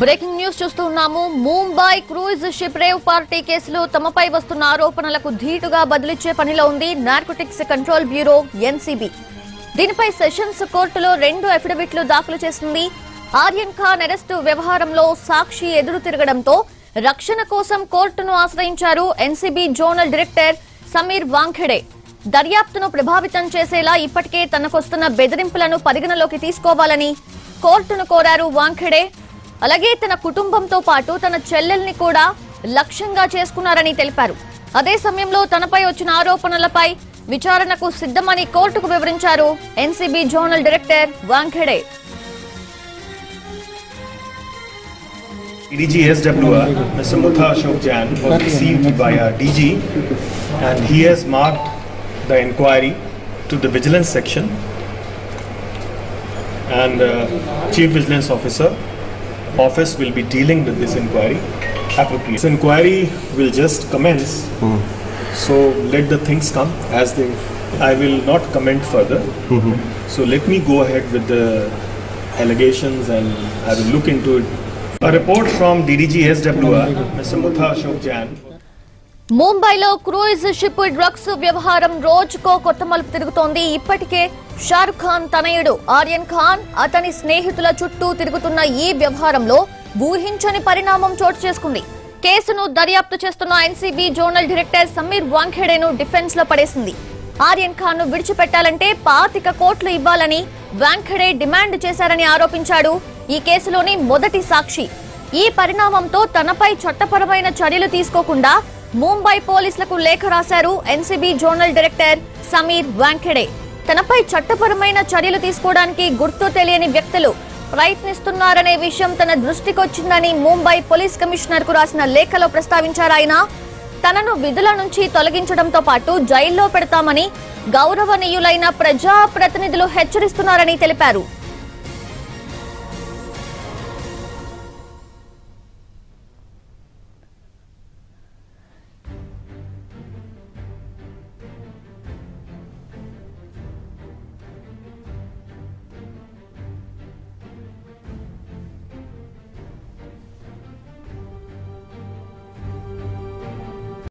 Breaking news చూస్తున్నాము Mumbai cruise ship rave party కేసులో తమపై వస్తున్న ఆరోపణలకు ధీటుగా బదిలిచ్చే పనిలో ఉంది నార్కోటిక్స్ కంట్రోల్ బ్యూరో ఎన్సీబీ దీనిపై సెషన్స్ కోర్టులో రెండు అఫిడవిట్లు దాఖలు చేసింది ఆర్యన్ ఖాన్ అరెస్టు వ్యవహారంలో సాక్షి ఎదురు తిరగడంతో రక్షణ కోసం కోర్టును ఆశ్రయించారు NCB zonal director Sameer Wankhede దర్యాప్తును ప్రభావితం చేసేలా ఇప్పటికే తనకొస్తున్న బెదిరింపులను పరిగణలోకి తీసుకోవాలని కోర్టును కోరారు వాంఖెడే అలాగే తన కుటుంబంతో పాటు తన చెల్లెల్ని కూడా లక్ష్యంగా చేసుకున్నారని తెలిపారు అదే సమయంలో తనపై వచ్చిన ఆరోపణలపై విచారణకు సిద్ధమని కోర్టుకు వివరించారు NCB zonal director Wankhede DG SWR, Mr. Mutha Ashok Jan, was received by our DG and he has marked the inquiry to the vigilance section and uh, Chief Vigilance Officer office will be dealing with this inquiry appropriately. This inquiry will just commence, so let the things come as they. I will not comment further. So let me go ahead with the allegations and I will look into it. A report from DDG SWR, Mr. Mutha Ashok Jan. ముంబైలో cruise ship drugs వ్యవహారం రోజుకో కొత్త మలుపు తిరుగుతోంది ఇప్పటికే షారుఖ్ ఖాన్ తనయుడు ఆర్యన్ ఖాన్ అతని స్నేహితుల చుట్టూ తిరుగుతున్న ఈ వ్యవహారంలో ఊహించని పరిణామం చోటు చేసుకుంది కేసును దర్యాప్తు చేస్తున్న ఎన్సీబీ జోనల్ డైరెక్టర్ సమీర్ వాంఖేడేను డిఫెన్స్ లో పడేసింది ఆర్యన్ ఖాన్ ను విడిచిపెట్టాలంటే పాతిక కోట్లు ఇవ్వాలని వాంఖెడే డిమాండ్ చేశారని ఆరోపించాడు ఈ కేసులోని మొదటి సాక్షి ఈ పరిణామంతో తనపై చట్టపరమైన చర్యలు తీసుకోకుండా ముంబై పోలీసులకు లేఖ రాశారు NCB zonal director Sameer Wankhede తనపై చట్టపరమైన చర్యలు తీసుకోవడానికి గుర్తు తెలియని వ్యక్తులు ప్రయత్నిస్తున్నారనే విషయం తన దృష్టికొచ్చిందని ముంబై పోలీస్ కమిషనర్ కు రాసిన లేఖలో ప్రస్తావించారు ఆయన తనను విధుల నుంచి తొలగించడంతో పాటు జైల్లో పెడతామని గౌరవనీయులైన ప్రజా ప్రతినిధులు హెచ్చరిస్తున్నారని తెలిపారు